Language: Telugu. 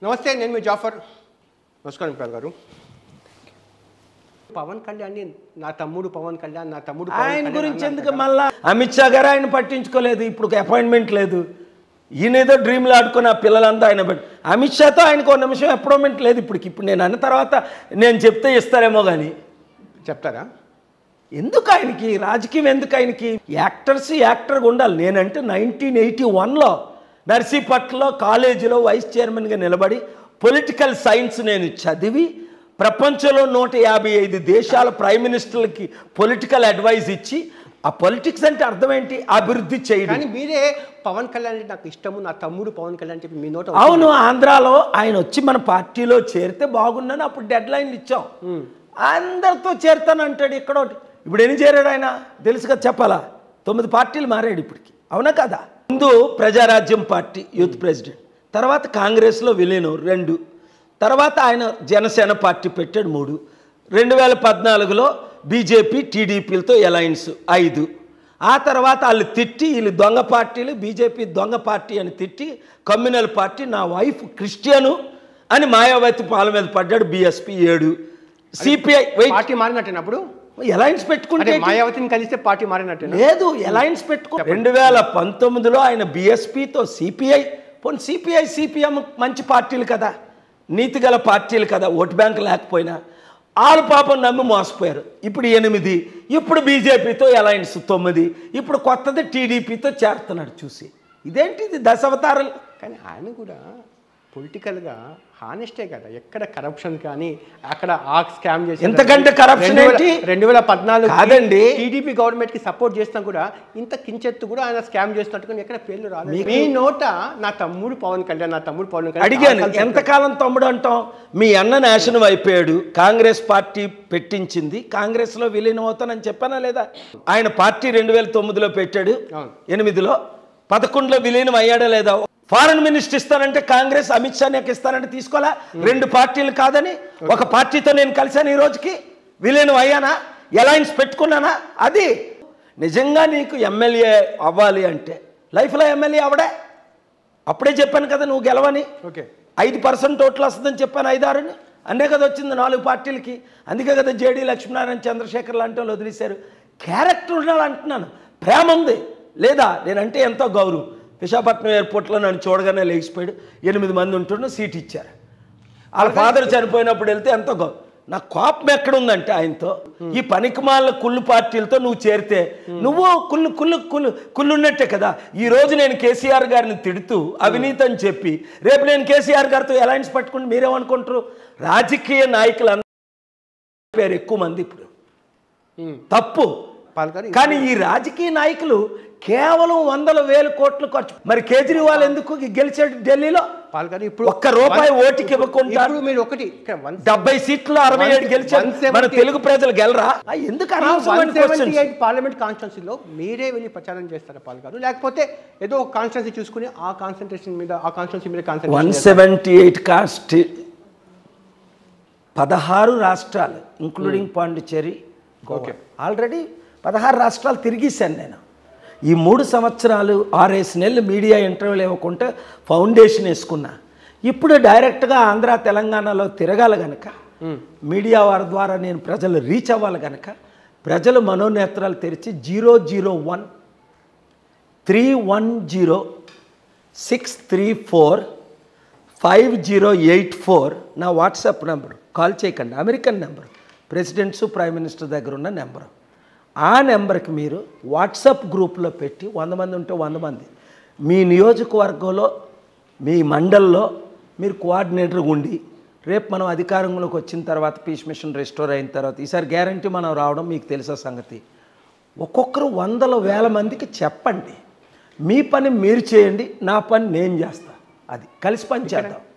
నమస్తే నేను మీ జాఫర్ నమస్కారం పాల్ గారు పవన్ కళ్యాణ్ నా తమ్ముడు పవన్ కళ్యాణ్ నా తమ్ముడు పవన్ ఆయన కళ్యాణ్ గురించి అన్నారు ఎందుకు కదా. మళ్ళా అమిత్ షా గారు ఆయన పట్టించుకోలేదు ఇప్పుడు అపాయింట్మెంట్ లేదు ఈయన ఏదో డ్రీమ్లు ఆడుకుని ఆ పిల్లలంతా ఆయన బట్టి అమిత్ షాతో ఆయనకు ఒక నిమిషం అపాయింట్మెంట్ లేదు ఇప్పటికి ఇప్పుడు నేను అన్న తర్వాత నేను చెప్తే ఇస్తారేమో కానీ చెప్తారా ఎందుకు ఆయనకి రాజకీయం ఎందుకు ఆయనకి యాక్టర్స్ యాక్టర్గా ఉండాలి నేనంటే నైన్టీన్ ఎయిటీ వన్లో నర్సీపట్నంలో కాలేజీలో వైస్ చైర్మన్గా నిలబడి పొలిటికల్ సైన్స్ నేను చదివి ప్రపంచంలో నూట యాభై ఐదు దేశాల ప్రైమ్ మినిస్టర్లకి పొలిటికల్ అడ్వైస్ ఇచ్చి ఆ పొలిటిక్స్ అంటే అర్థం ఏంటి అభివృద్ధి చేయడం కానీ మీరే పవన్ కళ్యాణ్ అంటే నాకు ఇష్టము నా తమ్ముడు పవన్ కళ్యాణ్ చెప్పి మీ నోట అవును ఆంధ్రాలో ఆయన వచ్చి మన పార్టీలో చేరితే బాగుందని అప్పుడు డెడ్ లైన్లు ఇచ్చాం అందరితో చేరుతానంటాడు ఇక్కడ ఒకటి. ఇప్పుడు ఎన్ని చేరాడు ఆయన తెలుసు కదా చెప్పాలా తొమ్మిది పార్టీలు మారాడు ఇప్పటికి అవునా కదా ముందు ప్రజారాజ్యం పార్టీ యూత్ ప్రెసిడెంట్ తర్వాత కాంగ్రెస్లో విలీనం రెండు తర్వాత ఆయన జనసేన పార్టీ పెట్టాడు మూడు రెండు వేల పద్నాలుగులో బీజేపీ టీడీపీలతో అలయన్స్ ఐదు ఆ తర్వాత వాళ్ళు తిట్టి వీళ్ళు దొంగ పార్టీలు బీజేపీ దొంగ పార్టీ అని తిట్టి కమ్యూనల్ పార్టీ నా వైఫ్ క్రిస్టియను అని మాయావతి పాల మీద పడ్డాడు బీఎస్పీ ఏడు సిపిఐ పార్టీ మారినట్టేనప్పుడు అలయన్స్ అంటే పెట్టుకుంటే మాయావతిని కలిస్తే పార్టీ మారినట్టేనా లేదు అలయన్స్ పెట్టుకో రెండు వేల పంతొమ్మిదిలో ఆయన బీఎస్పీతో సిపిఐ పోనీ సిపిఐ సిపిఎం మంచి పార్టీలు కదా నీతిగల పార్టీలు కదా ఓటు బ్యాంక్ లేకపోయినా వాళ్ళు పాపం నమ్మి మోసపోయారు ఇప్పుడు ఎనిమిది ఇప్పుడు బీజేపీతో అలయన్స్ తొమ్మిది ఇప్పుడు కొత్తది టీడీపీతో చేరుతున్నాడు చూసి ఇదేంటిది దశావతారాలు కానీ ఆయన కూడా పొలిటికల్గా హానెస్టే కదా ఎక్కడ కరప్షన్ కానీ అక్కడ ఆ స్కామ్ చేసి ఎంతకంటే corruption ఏంటి? రెండు వేల పద్నాలుగు కాదండి. టీడీపీ గవర్నమెంట్ కి సపోర్ట్ చేసినా కూడా ఇంత కించెత్తు కూడా ఆయన స్కామ్ చేసినట్టుగా ఎక్కడ పేర్లు రాలేదు మీ నోట నా తమ్ముడు పవన్ కళ్యాణ్ నా తమ్ముడు పవన్ కళ్యాణ్ అడిగాను ఆల్సో ఎంతకాలం తమ్ముడు అంటాం మీ అన్న నాశనం అయిపోయాడు కాంగ్రెస్ పార్టీ పెట్టించింది కాంగ్రెస్లో విలీనం అవుతానని చెప్పానా లేదా ఆయన పార్టీ రెండు వేల తొమ్మిదిలో పెట్టాడు అవును. ఎనిమిదిలో పదకొండులో విలీనం అయ్యాడా లేదా ఫారెన్ మినిస్టర్ ఇస్తానంటే కాంగ్రెస్ అమిత్ షా నాకు ఇస్తానంటే తీసుకోవాలా రెండు పార్టీలు కాదని ఒక పార్టీతో నేను కలిశాను ఈ రోజుకి విలీనం అయ్యానా అలయన్స్ పెట్టుకున్నానా అది నిజంగా నీకు ఎమ్మెల్యే అవ్వాలి అంటే లైఫ్లో ఎమ్మెల్యే అవడే అప్పుడే చెప్పాను కదా నువ్వు గెలవని ఓకే ఐదు పర్సెంట్ ఓట్లు వస్తుందని చెప్పాను ఐదారుని అన్నే కదా వచ్చింది నాలుగు పార్టీలకి అందుకే కదా జేడీ లక్ష్మీనారాయణ చంద్రశేఖర్ లాంటి వాళ్ళు వదిలేశారు క్యారెక్టర్ ఉండాలి అంటున్నాను ప్రేమ ఉంది లేదా నేనంటే ఎంతో గౌరవం విశాఖపట్నం ఎయిర్పోర్ట్లో నన్ను చూడగానే లేచిపోయాడు ఎనిమిది మంది ఉంటుండే సీట్ ఇచ్చారు వాళ్ళ ఫాదర్ చనిపోయినప్పుడు వెళ్తే ఎంతో గౌరవం నా కోపం ఎక్కడుందంటే ఆయనతో ఈ పనికిమాల కుళ్ళు పార్టీలతో నువ్వు చేరితే నువ్వు కుళ్ళు కుళ్ళు కుళ్ళు కుళ్ళున్నట్టే కదా ఈ రోజు నేను కేసీఆర్ గారిని తిడుతూ అవినీతి అని చెప్పి రేపు నేను కేసీఆర్ గారితో అలయన్స్ పట్టుకుని మీరేమనుకుంటారు రాజకీయ నాయకులు పేరు ఎక్కువ మంది ఇప్పుడు తప్పు పాల్గారు కానీ ఈ రాజకీయ నాయకులు కేవలం వందల వేల కోట్లు ఖర్చు మరి కేజ్రీవాల్ ఎందుకు గెలిచాడు ఢిల్లీలో పాల్గారు ఇప్పుడు ఒక్క రూపాయి ఓటుకి ఇవ్వకుండా ఇప్పుడు మీరు ఒకటి ఇక్కడ వన్ డెబ్బై సీట్లు అరవై ఏడు గెలిచారు 170 మన తెలుగు ప్రజలు గెలరా ఆ, ఎందుకు అనవసరమైన questions? ఎయిట్ పార్లమెంట్ కాన్స్టిట్యున్సీలో మీరే వెళ్ళి ప్రచారం చేస్తారా పాల్ గారు లేకపోతే ఏదో ఒక కాన్స్టిట్యున్సీ చూసుకుని ఆ కాన్సన్ట్రేషన్ మీద ఆ కాన్స్టిట్యున్సీ మీద one concentration seventy eight caste పదహారు రాష్ట్రాలు ఇంక్లూడింగ్ పాండిచ్చేరి Okay. ఆల్రెడీ పదహారు రాష్ట్రాలు తిరిగేశాను నేను ఈ మూడు సంవత్సరాలు ఆరేసి నెలలు మీడియా ఇంటర్వ్యూలు ఇవ్వకుంటే ఫౌండేషన్ వేసుకున్నా ఇప్పుడు డైరెక్ట్గా ఆంధ్ర తెలంగాణలో తిరగాలి గనక మీడియా వారి ద్వారా నేను ప్రజలు రీచ్ అవ్వాలి గనక ప్రజలు మనోనేత్రాలు తెరిచి zero zero one three one zero six three four five zero eight four నా వాట్సాప్ నెంబర్ కాల్ చేయకండి American number presidents prime minister దగ్గర ఉన్న నెంబర్ ఆ నెంబర్కి మీరు వాట్సాప్ గ్రూప్లో పెట్టి వంద మంది ఉంటే వంద మంది మీ నియోజకవర్గంలో మీ మండల్లో మీరు కోఆర్డినేటర్ ఉండి రేపు మనం అధికారంలోకి వచ్చిన తర్వాత పీస్ మిషన్ రెస్టోర్ అయిన తర్వాత ఈసారి గ్యారంటీ మనం రావడం మీకు తెలుసా సంగతి ఒక్కొక్కరు వందల వేల మందికి చెప్పండి మీ పని మీరు చేయండి నా పని నేను చేస్తా అది కలిసి పని చేద్దాం